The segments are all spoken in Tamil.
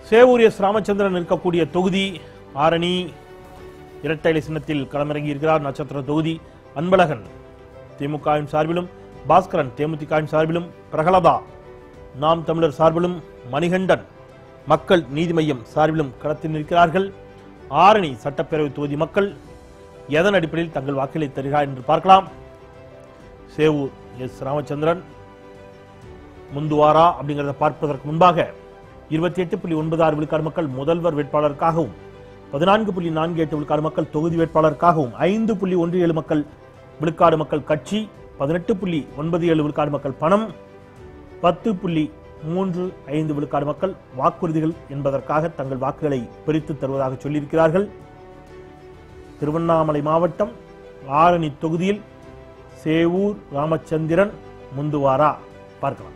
சேவூர் எஸ் ராமச்சந்திரன் இருக்கக்கூடிய தொகுதி ஆரணி இரட்டை இலை சின்னத்தில் களமிறங்கி இருக்கிறார் நட்சத்திர தொகுதி அன்பழகன் திமுகவின் சார்பிலும் பாஸ்கரன் தேமுதிகவின் சார்பிலும் பிரகலதா நாம் தமிழர் சார்பிலும் மணிகண்டன் மக்கள் நீதி மய்யம் சார்பிலும் களத்தில் நிற்கிறார்கள் ஆரணி சட்டப்பேரவை தொகுதி மக்கள் எதன் அடிப்படையில் தங்கள் வாக்களை தருகிறார் என்று பார்க்கலாம் சேவூர் எஸ் ராமச்சந்திரன் முந்துவாரா அப்படிங்கிறத பார்ப்பதற்கு முன்பாக இருபத்தி எட்டு புள்ளி ஒன்பது ஆறு விழுக்காடு மக்கள் முதல்வர் வேட்பாளருக்காகவும் பதினான்கு புள்ளி நான்கு எட்டு விழுக்காடு மக்கள் தொகுதி வேட்பாளருக்காகவும் ஐந்து புள்ளி ஒன்று ஏழு மக்கள் விழுக்காடு மக்கள் கட்சி பதினெட்டு புள்ளி ஒன்பது ஏழு விழுக்காடு மக்கள் பணம் பத்து புள்ளி மூன்று ஐந்து விழுக்காடு மக்கள் வாக்குறுதிகள் என்பதற்காக தங்கள் வாக்குகளை பிரித்து தருவதாக சொல்லியிருக்கிறார்கள் திருவண்ணாமலை மாவட்டம் ஆரணி தொகுதியில் சேவூர் ராமச்சந்திரன் முந்துவாரா பார்க்கலாம்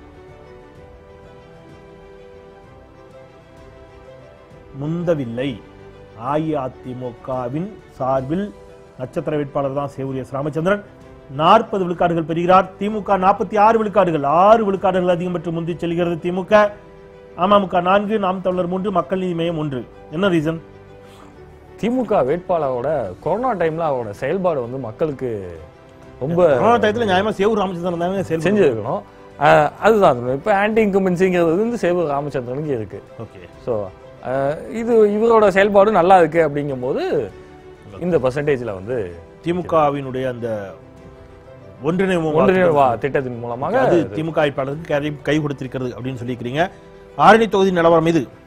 முந்தவில்லை அஇஅதிமுகவின் சார்பில் நட்சத்திர வேட்பாளர் தான் சேவூர் எஸ் ராமச்சந்திரன் நாற்பது விழுக்காடுகள் பெறுகிறார் திமுக நாற்பத்தி ஆறு விழுக்காடுகள் ஆறு விழுக்காடுகள் அதிகம் பெற்று முந்தி செல்கிறது திமுக அமமுக நான்கு நாம் தமிழர் மூன்று மக்கள் நீதி மையம் ஒன்று என்ன ரீசன் திமுக வேட்பாளரோட கொரோனா டைம்ல அவரோட செயல்பாடு வந்து மக்களுக்கு ரொம்ப கொரோனா டயத்துல நியாயமா சேவூர் ராமச்சந்திரன் தானே செயல்பட்டு செஞ்சிருக்கணும் அஹ், அதுதான் இப்போ ஆன்டி இன்கம்பன்சிங்கிறது வந்து சேவூர் ராமச்சந்திரனுக்கு இருக்கு ஓகே ஸோ இது இவரோட செயல்பாடு நல்லா இருக்கு அப்படிங்கும்போது இந்த பர்சன்டேஜ்ல வந்து திமுகவினுடைய அந்த ஒன்றிணைவு ஒன்றிணைவு வா- திட்டத்தின் மூலமாக அது திமுக வேட்பாளருக்கு கை- கை கொடுத்திருக்கிறது அப்படின்னு சொல்லிக்கிறீங்க ஆரணி தொகுதி நிலவரம் இது